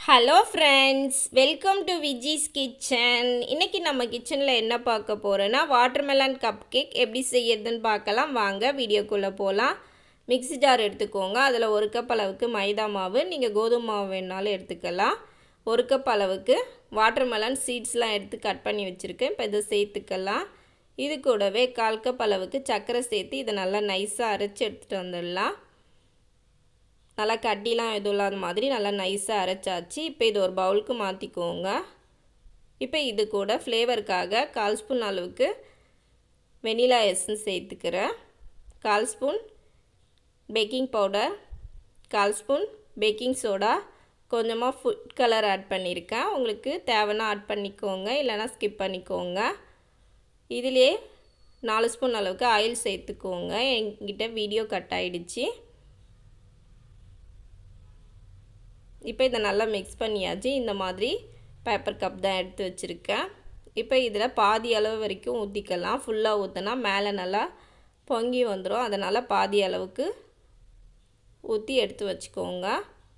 hello friends welcome to Viji's kitchen இன்னைக்கு நம்ம கிச்சனில் என்ன பார்க்க போகிறோன்னா வாட்டர்மெலன் கப் கேக் எப்படி செய்யறதுன்னு பார்க்கலாம் வாங்க வீடியோக்குள்ளே போகலாம் மிக்ஸி ஜார் எடுத்துக்கோங்க அதில் ஒரு கப் அளவுக்கு மைதா மாவு நீங்கள் கோதுமை மாவு வேணாலும் எடுத்துக்கலாம் ஒரு கப் அளவுக்கு வாட்டர்மெலன் சீட்ஸ்லாம் எடுத்து கட் பண்ணி வச்சுருக்கேன் இப்போ இதை சேர்த்துக்கலாம் இது கூடவே கால் கப் அளவுக்கு சர்க்கரை சேர்த்து இதை நல்லா நைஸாக அரைச்சி எடுத்துகிட்டு வந்துடலாம் நல்லா கட்டிலாம் எதுவும் இல்லாத மாதிரி நல்லா நைஸாக அரைச்சாச்சு இப்போ இது ஒரு பவுலுக்கு மாற்றிக்கோங்க இப்போ இது கூட ஃப்ளேவருக்காக கால் ஸ்பூன் அளவுக்கு வெனிலா எசன்ஸ் சேர்த்துக்கிறேன் கால் ஸ்பூன் பேக்கிங் பவுடர் கால் ஸ்பூன் பேக்கிங் சோடா கொஞ்சமாக ஃபுட் கலர் ஆட் பண்ணியிருக்கேன் உங்களுக்கு தேவைன்னா ஆட் பண்ணிக்கோங்க இல்லைனா ஸ்கிப் பண்ணிக்கோங்க இதிலே நாலு ஸ்பூன் அளவுக்கு ஆயில் சேர்த்துக்கோங்க என்கிட்ட வீடியோ கட் ஆகிடுச்சு இப்போ இதை நல்லா மிக்ஸ் பண்ணியாச்சு இந்த மாதிரி பேப்பர் கப் தான் எடுத்து வச்சுருக்கேன் இப்போ இதில் பாதி அளவு வரைக்கும் ஊற்றிக்கலாம் ஃபுல்லாக ஊற்றினா மேலே நல்லா பொங்கி வந்துடும் அதனால் பாதி அளவுக்கு ஊற்றி எடுத்து வச்சுக்கோங்க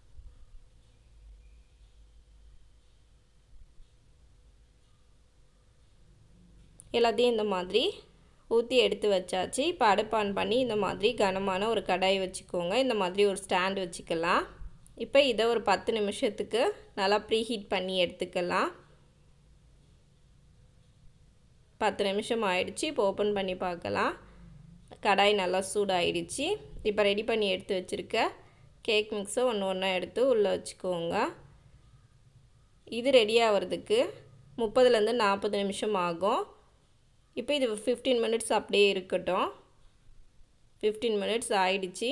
எல்லாத்தையும் இந்த மாதிரி ஊற்றி எடுத்து வச்சாச்சு இப்போ அடுப்பான் பண்ணி இந்த மாதிரி கனமான ஒரு கடாய் வச்சுக்கோங்க இந்த மாதிரி ஒரு ஸ்டாண்ட் வச்சுக்கலாம் இப்போ இதை ஒரு பத்து நிமிஷத்துக்கு நல்லா ப்ரீஹீட் பண்ணி எடுத்துக்கலாம் பத்து நிமிஷம் ஆயிடுச்சு இப்போ ஓப்பன் பண்ணி பார்க்கலாம் கடாய் நல்லா சூடாயிடுச்சு இப்போ ரெடி பண்ணி எடுத்து வச்சுருக்க கேக் மிக்ஸை ஒன்று ஒன்றா எடுத்து உள்ளே வச்சுக்கோங்க இது ரெடி ஆகிறதுக்கு முப்பதுலேருந்து நாற்பது நிமிஷம் ஆகும் இப்போ இது ஃபிஃப்டீன் மினிட்ஸ் அப்படியே இருக்கட்டும் ஃபிஃப்டீன் மினிட்ஸ் ஆயிடுச்சு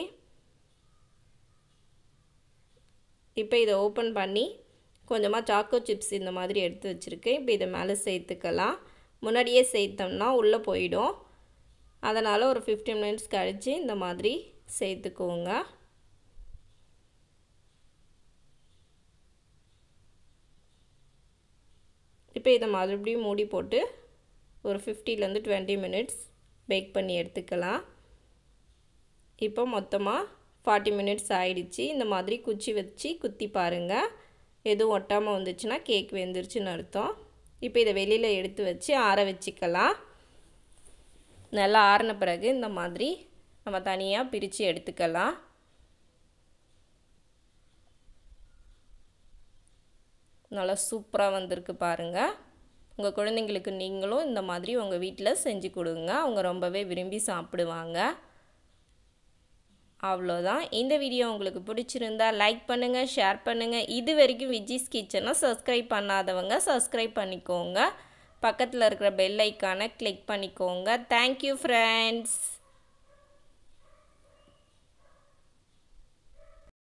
இப்போ இதை ஓப்பன் பண்ணி கொஞ்சமாக சாக்கோ சிப்ஸ் இந்த மாதிரி எடுத்து வச்சுருக்கேன் இப்போ இதை மேலே சேர்த்துக்கலாம் முன்னாடியே சேர்த்தோம்னா உள்ளே போயிடும் அதனால் ஒரு ஃபிஃப்டீன் மினிட்ஸ் கழித்து இந்த மாதிரி சேர்த்துக்கோங்க இப்போ இதை மறுபடியும் மூடி போட்டு ஒரு ஃபிஃப்டிலேருந்து டுவெண்ட்டி மினிட்ஸ் பேக் பண்ணி எடுத்துக்கலாம் இப்போ மொத்தமாக ஃபார்ட்டி மினிட்ஸ் ஆயிடுச்சு இந்த மாதிரி குச்சி வச்சு குத்தி பாருங்கள் எதுவும் ஒட்டாமல் வந்துச்சுன்னா கேக் வெந்துருச்சுன்னு அர்த்தம் இப்போ இதை வெளியில் எடுத்து வச்சு ஆற வச்சுக்கலாம் நல்லா ஆறின பிறகு இந்த மாதிரி நம்ம தனியாக பிரித்து எடுத்துக்கலாம் நல்லா சூப்பராக வந்திருக்கு பாருங்கள் உங்கள் குழந்தைங்களுக்கு நீங்களும் இந்த மாதிரி உங்கள் வீட்டில் செஞ்சு கொடுங்க அவங்க ரொம்பவே விரும்பி சாப்பிடுவாங்க அவ்வளோதான் இந்த வீடியோ உங்களுக்கு பிடிச்சிருந்தா லைக் பண்ணுங்கள் ஷேர் பண்ணுங்கள் இது வரைக்கும் விஜிஸ் கிச்சனை சப்ஸ்கிரைப் பண்ணாதவங்க சப்ஸ்கிரைப் பண்ணிக்கோங்க பக்கத்தில் இருக்கிற பெல் ஐக்கானை கிளிக் பண்ணிக்கோங்க தேங்க்யூ ஃப்ரெண்ட்ஸ்